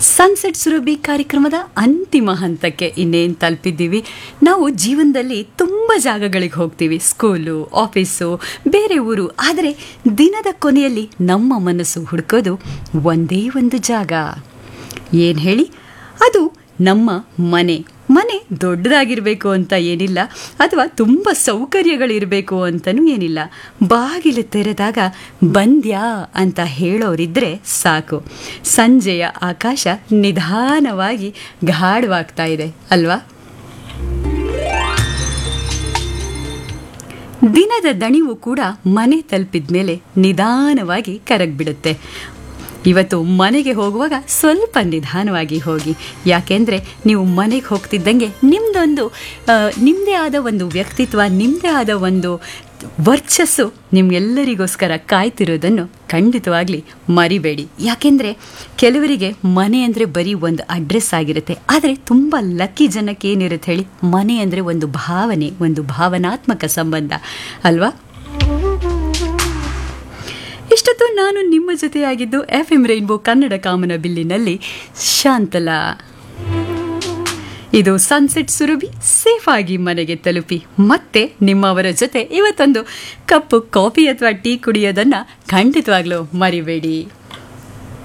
sunset Surabhi ಕಾರ್ಯಕ್ರಮದ ಅಂತಿಮ ಹಂತಕ್ಕೆ ಇನ್ನೇನು ತಲುಪಿದ್ದೀವಿ ನಾವು ಜೀವನದಲ್ಲಿ ತುಂಬ ಜಾಗಗಳಿಗೆ ಹೋಗ್ತೀವಿ ಸ್ಕೂಲು ಆಫೀಸು ಬೇರೆ ಊರು ಆದರೆ ದಿನದ ಕೊನೆಯಲ್ಲಿ ನಮ್ಮ ಮನಸ್ಸು ಹುಡುಕೋದು ಒಂದೇ ಒಂದು ಜಾಗ ಏನು ಹೇಳಿ ಅದು ನಮ್ಮ ಮನೆ ಮನೆ ದೊಡ್ಡದಾಗಿರಬೇಕು ಅಂತ ಏನಿಲ್ಲ ಅಥವಾ ತುಂಬ ಸೌಕರ್ಯಗಳಿರಬೇಕು ಅಂತಲೂ ಏನಿಲ್ಲ ಬಾಗಿಲು ತೆರೆದಾಗ ಬಂದ್ಯಾ ಅಂತ ಹೇಳೋರಿದ್ರೆ ಸಾಕು ಸಂಜೆಯ ಆಕಾಶ ನಿಧಾನವಾಗಿ ಗಾಢವಾಗ್ತಾ ಇದೆ ಅಲ್ವಾ ದಿನದ ದಣಿವು ಕೂಡ ಮನೆ ತಲುಪಿದ ಮೇಲೆ ನಿಧಾನವಾಗಿ ಕರಗ್ಬಿಡುತ್ತೆ ಇವತ್ತು ಮನೆಗೆ ಹೋಗುವಾಗ ಸ್ವಲ್ಪ ನಿಧಾನವಾಗಿ ಹೋಗಿ ಯಾಕೆಂದರೆ ನೀವು ಮನೆಗೆ ಹೋಗ್ತಿದ್ದಂಗೆ ನಿಮ್ಮದೊಂದು ನಿಮ್ಮದೇ ಆದ ಒಂದು ವ್ಯಕ್ತಿತ್ವ ನಿಮ್ಮದೇ ಆದ ಒಂದು ವರ್ಚಸ್ಸು ನಿಮ್ಗೆಲ್ಲರಿಗೋಸ್ಕರ ಕಾಯ್ತಿರೋದನ್ನು ಖಂಡಿತವಾಗ್ಲಿ ಮರಿಬೇಡಿ ಯಾಕೆಂದರೆ ಕೆಲವರಿಗೆ ಮನೆ ಅಂದರೆ ಬರೀ ಒಂದು ಅಡ್ರೆಸ್ ಆಗಿರುತ್ತೆ ಆದರೆ ತುಂಬ ಲಕ್ಕಿ ಜನಕ್ಕೆ ಏನಿರುತ್ತೆ ಹೇಳಿ ಮನೆ ಅಂದರೆ ಒಂದು ಭಾವನೆ ಒಂದು ಭಾವನಾತ್ಮಕ ಸಂಬಂಧ ಅಲ್ವಾ ಇಷ್ಟೊತ್ತು ನಾನು ನಿಮ್ಮ ಜೊತೆಯಾಗಿದ್ದು ಎಫ್ ಎಂ ರೈನ್ಬೋ ಕನ್ನಡ ಕಾಮನ ಬಿಲ್ಲಿನಲ್ಲಿ ಶಾಂತಲಾ ಇದು ಸನ್ಸೆಟ್ ಸುರಭಿ ಸೇಫ್ ಆಗಿ ಮನೆಗೆ ತಲುಪಿ ಮತ್ತೆ ನಿಮ್ಮವರ ಜೊತೆ ಇವತ್ತೊಂದು ಕಪ್ಪು ಕಾಫಿ ಅಥವಾ ಟೀ ಕುಡಿಯೋದನ್ನ ಖಂಡಿತವಾಗ್ಲೂ ಮರಿಬೇಡಿ